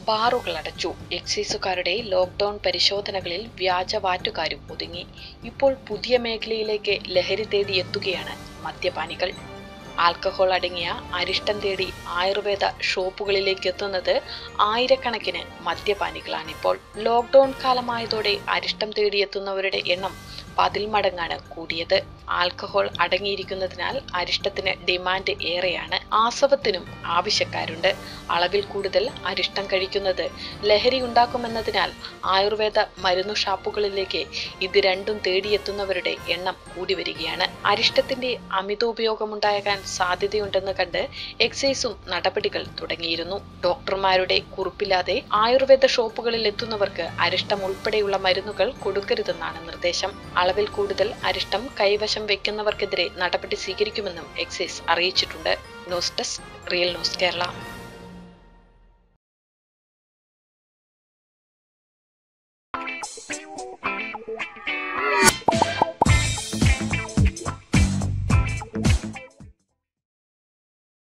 ബാറുകൾ അടച്ചു എക്സൈസുകാരുടെ ലോക്ഡൌൺ പരിശോധനകളിൽ വ്യാജ വാറ്റുകാരും ഒതുങ്ങി ഇപ്പോൾ പുതിയ മേഖലയിലേക്ക് ലഹരി തേടി എത്തുകയാണ് മദ്യപാനികൾ ആൽക്കഹോൾ അടങ്ങിയ അരിഷ്ടം തേടി ആയുർവേദ ഷോപ്പുകളിലേക്ക് എത്തുന്നത് ആയിരക്കണക്കിന് മദ്യപാനികളാണിപ്പോൾ ലോക്ഡൌൺ കാലമായതോടെ അരിഷ്ടം തേടിയെത്തുന്നവരുടെ എണ്ണം പതിൽ മടങ്ങാണ് കൂടിയത് ആൽക്കഹോൾ അടങ്ങിയിരിക്കുന്നതിനാൽ അരിഷ്ടത്തിന് ഡിമാൻഡ് ഏറെയാണ് ആസവത്തിനും ആവശ്യക്കാരുണ്ട് അളവിൽ കൂടുതൽ അരിഷ്ടം കഴിക്കുന്നത് ലഹരി ഉണ്ടാക്കുമെന്നതിനാൽ ആയുർവേദ മരുന്നു ഷാപ്പുകളിലേക്ക് ഇത് രണ്ടും തേടിയെത്തുന്നവരുടെ എണ്ണം കൂടി വരികയാണ് അരിഷ്ടത്തിന്റെ അമിതോപയോഗമുണ്ടാകാൻ സാധ്യതയുണ്ടെന്ന് കണ്ട് എക്സൈസും നടപടികൾ തുടങ്ങിയിരുന്നു ഡോക്ടർമാരുടെ കുറിപ്പില്ലാതെ ആയുർവേദ ഷോപ്പുകളിൽ എത്തുന്നവർക്ക് അരിഷ്ടം ഉൾപ്പെടെയുള്ള മരുന്നുകൾ കൊടുക്കരുതെന്നാണ് നിർദ്ദേശം അളവിൽ കൂടുതൽ അരിഷ്ടം കൈവശം വെക്കുന്നവർക്കെതിരെ നടപടി സ്വീകരിക്കുമെന്നും എക്സൈസ് അറിയിച്ചിട്ടുണ്ട് news desk real news Kerala